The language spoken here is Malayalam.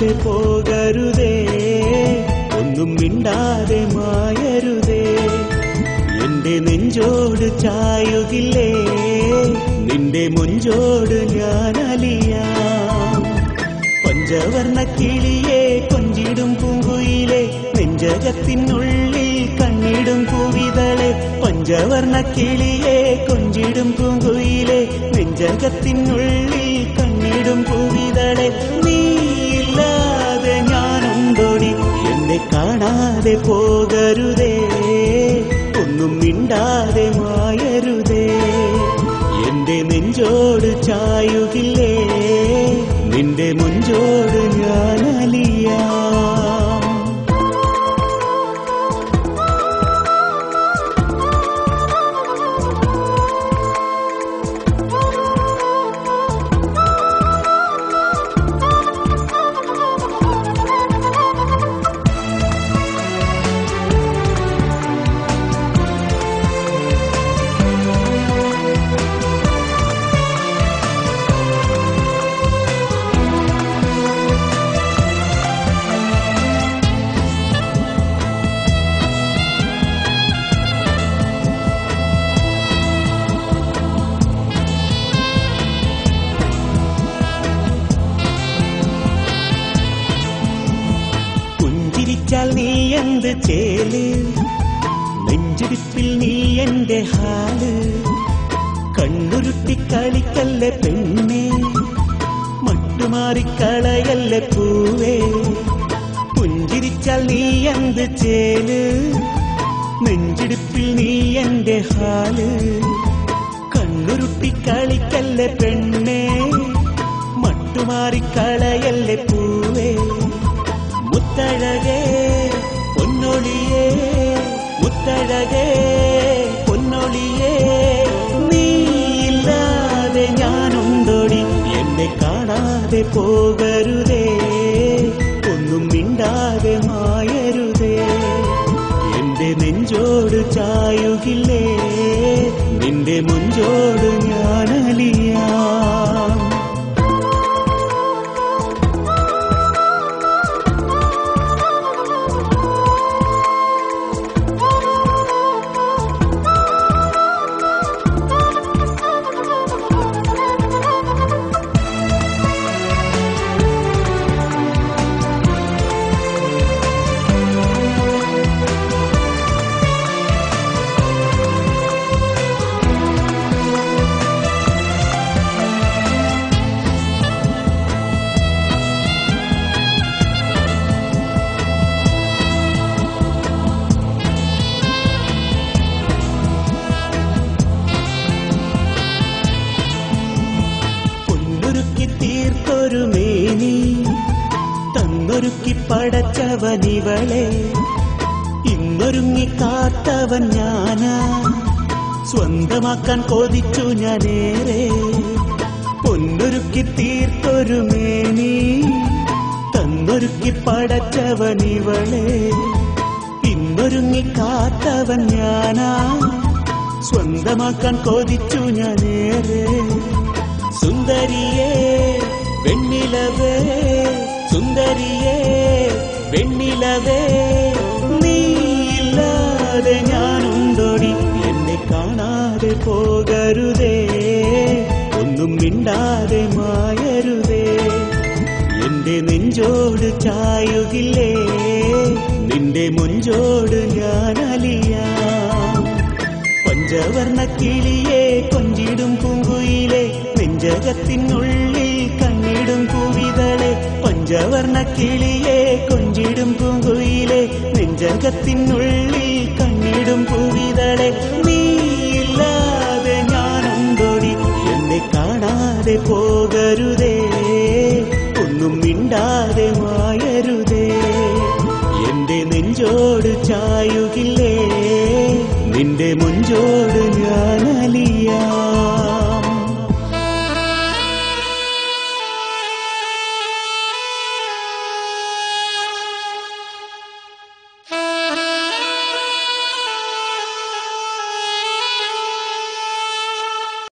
കാണാതെ പോകരുതേ ഒന്നും മിണ്ടാതെ മായരുതേ എന്റെ നെഞ്ചോട് ചായുകില്ലേ നിന്റെ മുഞ്ചോട് ഞാൻ അലിയാം പഞ്ചവർണ്ണ കിളിയെ കൊഞ്ചിടും പൂങ്കുയിലെ നെഞ്ചകത്തിനുള്ളിൽ കണ്ണിടും പൂവിതളെ പഞ്ചവർണ്ണ കിളിയെ കൊഞ്ചിടും പൂങ്കുയിലെ നെഞ്ചകത്തിനുള്ളിൽ കണ്ണിടും പൂവിതളെ നീയില്ലാതെ ഞാനുണ്ടോടി എന്നെ കാണാതെ പോകരുതേ ഒന്നും മിണ്ടാതെ മായരുതേ എന്റെ നെഞ്ചോട് ചായുകില്ലേ നിന്റെ മുഞ്ചോട് ഞാൻ അലിയാം പുഞ്ചിരിച്ചാൽ നീ എന്ത് ചേല് നെഞ്ചിടിപ്പിൽ നീ എന്റെ ഹാല് കണ്ണുരുട്ടി കളിക്കല്ലേ പെണ്ണേ മട്ടുമാറിക്കളയല്ലേ പൂവേ പുഞ്ചിരിച്ചാൽ നീ എന്ത് ചേല് നെഞ്ചിടിപ്പിൽ നീ എന്റെ ഹാല് കണ്ണുരുട്ടി കളിക്കല്ലേ പെണ്ണേ മട്ടുമാറിക്കളയല്ലേ പൂവേ മുത്തഴകേ പൊന്നൊളിയേ മുത്തഴകേ പൊന്നൊളിയേ നീയില്ലാതെ ഞാനുണ്ടോടി എന്നെ കാണാതെ പോകരുതേ ഒന്നും മിണ്ടാതെ മായരുതേ എന്റെ നെഞ്ചോട് ചായുകില്ലേ നിന്റെ മുഞ്ചോട് ഞാൻ അലിയാം പൊന്നൊരുക്കി തീർത്തൊരു മേനി തന്നൊരുക്കി പടച്ചവനിവളെ ഇന്നൊരുങ്ങി കാത്തവൻ ഞാനാ സ്വന്തമാക്കാൻ കൊതിച്ചു ഞാനേറെ പൊന്നൊരുക്കി തീർത്തൊരു മേനി തന്നൊരുക്കി പടച്ചവനിവളെ ഇന്നൊരുങ്ങി കാത്തവൻ ഞാനാ സ്വന്തമാക്കാൻ കൊതിച്ചു ഞാനേറെ സുന്ദരിയേ വെണ്ണിലവേ സുന്ദരിയേ വെണ്ണിലവേ നീയില്ലാതെ ഞാനുണ്ടോടി എന്നെ കാണാതെ പോകരുതേ ഒന്നും മിണ്ടാതെ മായരുതേ എന്റെ നെഞ്ചോട് ചായുകില്ലേ നിന്റെ മുഞ്ചോട് ഞാൻ അലിയാം പഞ്ചവർണ്ണ കിളിയെ കൊഞ്ചിടും പൂങ്കുയിലെ നെഞ്ചകത്തിനുള്ളിൽ കണ്ണിടും പൂവിതളെ പഞ്ചവർണ്ണ കിളിയെ കൊഞ്ചിടും പൂങ്കുയിലെ നെഞ്ചകത്തിനുള്ളിൽ കണ്ണിടും പൂവിതളെ നീയില്ലാതെ ഞാനുണ്ടോടി എന്നെ കാണാതെ പോകരുതേ ഒന്നും മിണ്ടാതെ മായരുതേ എന്റെ നെഞ്ചോട് ചായുകില്ലേ നിന്റെ മുഞ്ചോട് ഞാൻ അലിയാം